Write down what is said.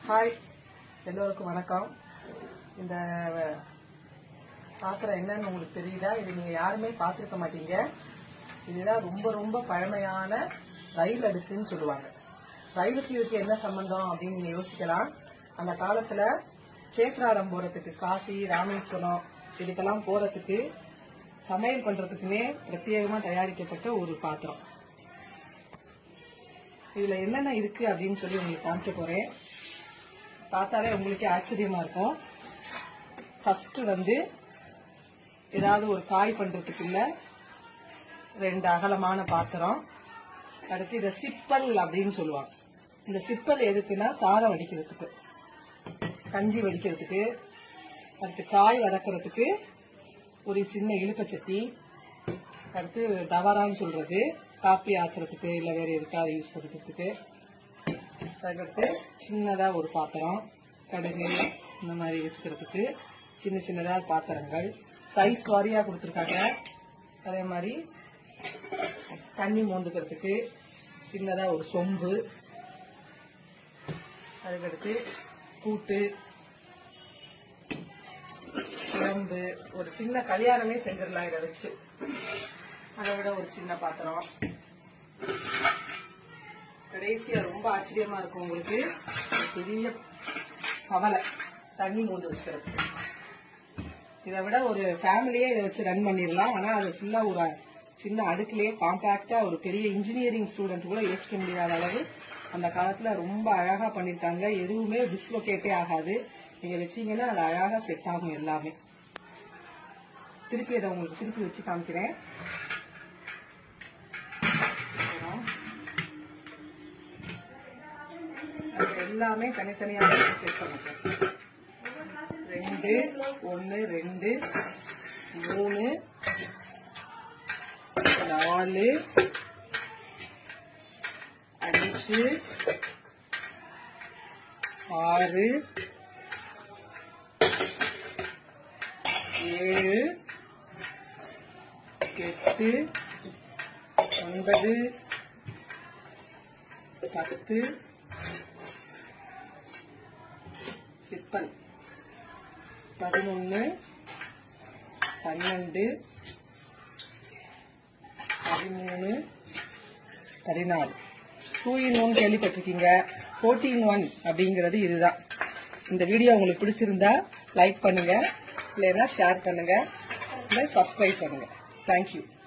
hi எல்லோருக்கும் வணக்கம் இந்த பாத்திரம் என்னன்னு உங்களுக்கு தெரியுதா இது நீங்க யாருமே பார்த்திருக்க மாட்டீங்க இதுதான் ரொம்ப ரொம்ப பழமையான ரயில் அடுக்குன்னு சொல்லுவாங்க ரயிலுக்கு இதுக்கு என்ன சம்பந்தம் அப்படின்னு நீங்க யோசிக்கலாம் அந்த காலத்துல கேசராடம் போறதுக்கு காசி ராமேஸ்வரம் இதுக்கெல்லாம் போறதுக்கு சமையல் பண்றதுக்குன்னே பிரத்யேகமா தயாரிக்கப்பட்ட ஒரு பாத்திரம் இதுல என்னென்ன இருக்கு அப்படின்னு சொல்லி உங்களுக்கு காமிக்க போறேன் பார்த்தாலே உங்களுக்கே ஆச்சரியமா இருக்கும் ஃபர்ஸ்ட் வந்து ஏதாவது ஒரு காய் பண்றதுக்கு இல்ல ரெண்டு அகலமான பாத்திரம் அடுத்து இத சிப்பல் அப்படின்னு சொல்லுவாங்க இந்த சிப்பல் எதுக்குன்னா சாதம் வடிக்கிறதுக்கு கஞ்சி வடிக்கிறதுக்கு அடுத்து காய் வதக்கிறதுக்கு ஒரு சின்ன இழுப்பச்சட்டி அடுத்து டவரான்னு சொல்றது காப்பி ஆத்துறதுக்கு இல்ல வேற எதுக்காவது யூஸ் பண்றதுக்கு அதுக்கடுத்து சின்னதா ஒரு பாத்திரம் கடுகு இந்த மாதிரி வச்சுக்கிறதுக்கு சின்ன சின்னதா பாத்திரங்கள் சைஸ் வாரியா கொடுத்துருக்காங்க அதே மாதிரி தண்ணி மோந்துக்கிறதுக்கு சின்னதா ஒரு சொம்பு அதுக்கடுத்து கூட்டு குழம்பு ஒரு சின்ன கல்யாணமே செஞ்சிடலாம் இதை வச்சு அதை விட ஒரு சின்ன பாத்திரம் கடைசியா ரொம்ப ஆச்சரியமா இருக்கும் உங்களுக்கு ஒரு பெரிய கவலை தண்ணி மூந்து வச்சுக்கிறது இதை விட ஒரு ஃபேமிலியே இதை வச்சு ரன் பண்ணிடலாம் ஆனா அது ஃபுல்லா ஒரு சின்ன அடுக்குலயே காம்பாக்டா ஒரு பெரிய இன்ஜினியரிங் ஸ்டூடெண்ட் கூட யோசிக்க முடியாத அளவு அந்த காலத்துல ரொம்ப அழகா பண்ணிருக்காங்க எதுவுமே டிஸ்லோகேட்டே ஆகாது நீங்க வச்சீங்கன்னா அது அழகா செட் ஆகும் எல்லாமே திருப்பி அதை உங்களுக்கு திருப்பி வச்சு காமிக்கிறேன் அது எல்லாமே தனித்தனியாக செட் பண்ணிட்டேன் ரெண்டு ஒன்னு ரெண்டு மூணு நாலு அஞ்சு ஆறு ஏழு எட்டு ஒன்பது பத்து சிப்பல் பதினொன்னு பன்னெண்டு பதிமூணு பதினாலு டூ இன் ஒன் கேள்விப்பட்டிருக்கீங்க ஃபோர்டீன் ஒன் அப்படிங்கிறது இதுதான் இந்த வீடியோ உங்களுக்கு பிடிச்சிருந்தா லைக் பண்ணுங்க இல்லைன்னா ஷேர் பண்ணுங்க இல்லை சப்ஸ்கிரைப் பண்ணுங்க தேங்க்யூ